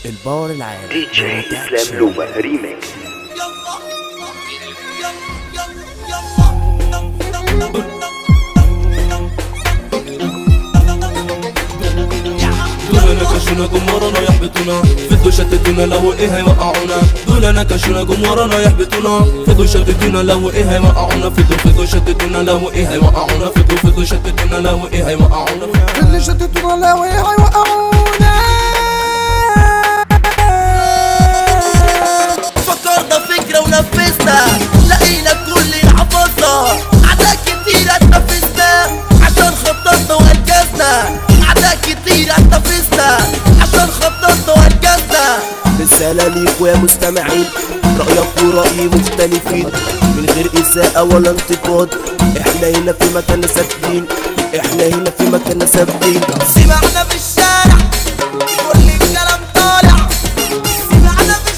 الباور العالي دي جي اسلام لوما ريميكس دول نكشونا جمهورنا يحبطونا فضلوا شتتونا لو ايه هيوقعونا دول نكشونا جمهورنا يحبطونا فضلوا شتتونا لو ايه هيوقعونا فضلوا فضلوا شتتونا لو ايه هيوقعونا فضلوا فضلوا شتتونا لو ايه هيوقعونا اللي شتتونا لو ايه هيوقعونا فكرنا فكرة ونفذنا لقينا كل حفظنا عداء كتير اتنفذنا عشان خططنا وانجزنا عداء كتير اتنفذنا عشان خططنا وانجزنا رسالة ليكوا يا مستمعين رأيك ورأيي مختلفين من غير إساءة ولا انتقاد احنا هنا في مكاننا ثابتين احنا هنا في مكاننا ثابتين سمعنا في الشارع كل الكلام طالع سمعنا في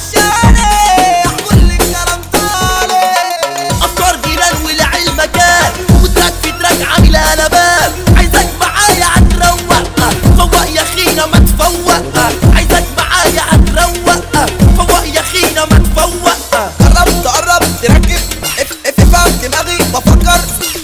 الشارع كل الكلام طالع افكار جيران ولعلمك وتراك في تراك عامل قلبان عايزك معايا هتروق فوق يا خينا ما تفوق عايزك معايا هتروق فوق يا خينا ما تفوق قربت قربت تركب اف اف فهم دماغي بفكر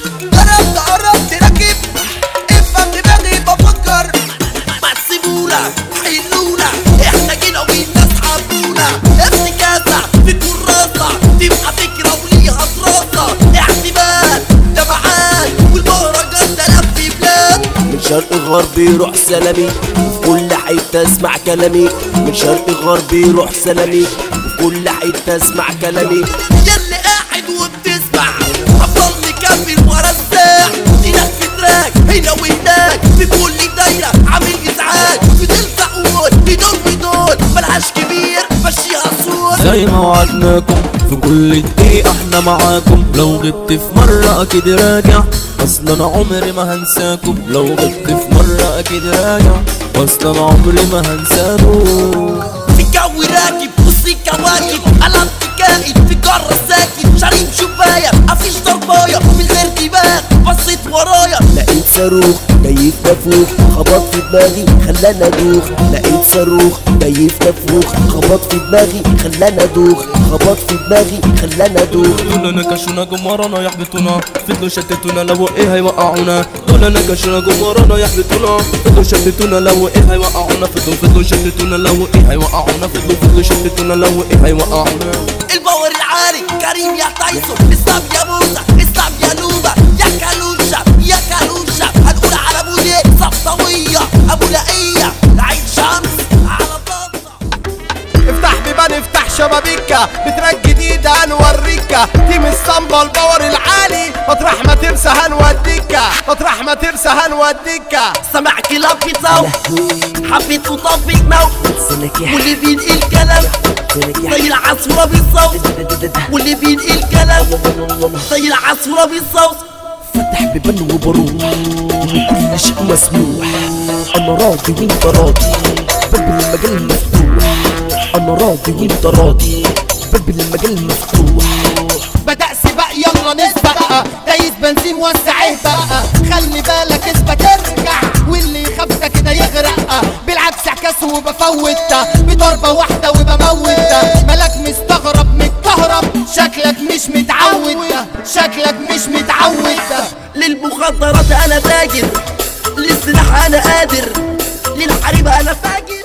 قربت قربت تركب افهم دماغي بفكر ما تسيبونا حلونا احنا جينا والناس حبونا افتكاسة في كراسة تبقى فكرة وليها دراسة احتمال جماعات والمهرجان ده لف بلاد من شرق غربي روح سلامي وفي كل حتة اسمع كلامي من شرق غربي روح سلامي وفي كل حتة اسمع كلامي ياللي قاعد وبتسمع افضل مكمل ورا الساع هناك في تراك هنا وهناك في كل دايرة عامل ازعاج بتلزق قول بدون بدون ملهاش كبير مشيها صوت زي ما وعدناكم في كل دقيقة احنا معاكم لو غبت في مرة اكيد راجع اصلا انا عمري ما هنساكم لو غبت في مرة اكيد راجع اصلا عمري ما هنساكم في جو راكب وسط كواكب قلم كائن في قارة ساكن شريم شباية مفيش ضرباية من غير دماغ بصيت ورايا لقيت صاروخ جاي في نافوخ خبط في دماغي خلاني ادوخ لقيت صاروخ جاي في نافوخ خبط في دماغي خلاني ادوخ خبط في دماغي خلاني ادوخ دول نكشونا جمهورنا يحبطونا فضلوا شتتونا لو ايه هيوقعونا دول نكشونا جمهورنا يحبطونا فضلوا شتتونا لو ايه هيوقعونا فضلوا فضلوا شتتونا لو ايه هيوقعونا فضلوا فضلوا شتتونا لو ايه هيوقعونا الباور العالي كريم يا تايسون اسلام يا موسى اسلام يا لوبا يا كالوشة يا كالوشة هنقول على ابو ليه صفطوية ابو لقية عين شمس على طاسة افتح بيبان افتح شبابيكا بتراك جديدة هنوريكا تيم الصنبا الباور العالي مطرح ما ترسى هنوديكا مطرح ما ترسى هنوديكا سمع كلاب بيتصو حبيت وطبق مو واللي بينقل كلام زي العصفورة بالصوت واللي بينقل كلام زي العصفورة بالصوت فتح بيبان وبروح وكل شيء مسموح انا راضي وانت راضي باب المجال مفتوح انا راضي وانت راضي باب المجال مفتوح بدأ سباق يلا نسبق دايس بنزين وسعيه بقى خلي بالك اثبت ارجع واللي يخاف ده كده يغرق بالعكس عكاسه وبفوت بضربة واحدة وبموت مالك مستغرب متكهرب شكلك مش متعود شكلك مش متعود للمخدرات انا تاجر للسلاح انا قادر للحريم انا فاجر